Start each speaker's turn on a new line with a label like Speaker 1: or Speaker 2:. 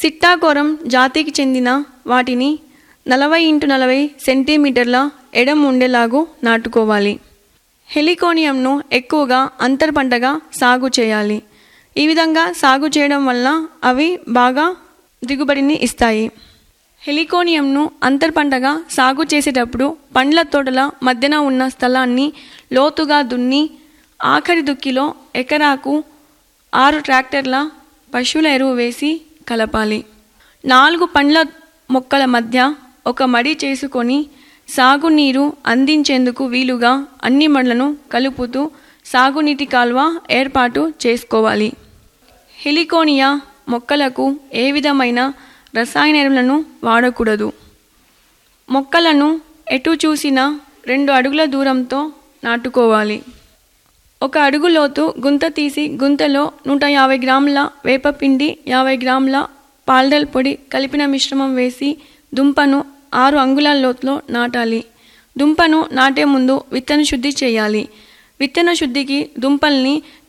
Speaker 1: సిట్టాకోరం జాతికి చెందిన వాటిని నలభై ఇంటూ నలభై సెంటీమీటర్ల ఎడం ఉండేలాగు నాటుకోవాలి హెలికోనియంను ఎక్కువగా అంతర పంటగా సాగు చేయాలి ఈ విధంగా సాగు చేయడం వల్ల అవి బాగా దిగుబడిని ఇస్తాయి హెలికోనియంను అంతర పంటగా సాగు చేసేటప్పుడు పండ్ల తోటల మధ్యన ఉన్న స్థలాన్ని లోతుగా దున్ని ఆఖరి దుక్కిలో ఎకరాకు ఆరు ట్రాక్టర్ల పశువుల ఎరువు వేసి కలపాలి నాలుగు పండ్ల మొక్కల మధ్య ఒక మడి చేసుకొని సాగునీరు అందించేందుకు వీలుగా అన్ని మడులను కలుపుతూ సాగునీటి కాల్వ ఏర్పాటు చేసుకోవాలి హెలికోనియా మొక్కలకు ఏ విధమైన రసాయన ఎరువులను వాడకూడదు మొక్కలను ఎటు చూసినా రెండు అడుగుల దూరంతో నాటుకోవాలి ఒక అడుగు లోతు గుంత తీసి గుంతలో నూట యాభై గ్రాముల వేపపిండి యాభై గ్రాముల పాల్డల్ పొడి కలిపిన మిశ్రమం వేసి దుంపను ఆరు అంగుళాల లోతులో నాటాలి దుంపను నాటే ముందు విత్తన శుద్ధి చేయాలి విత్తన శుద్ధికి దుంపల్ని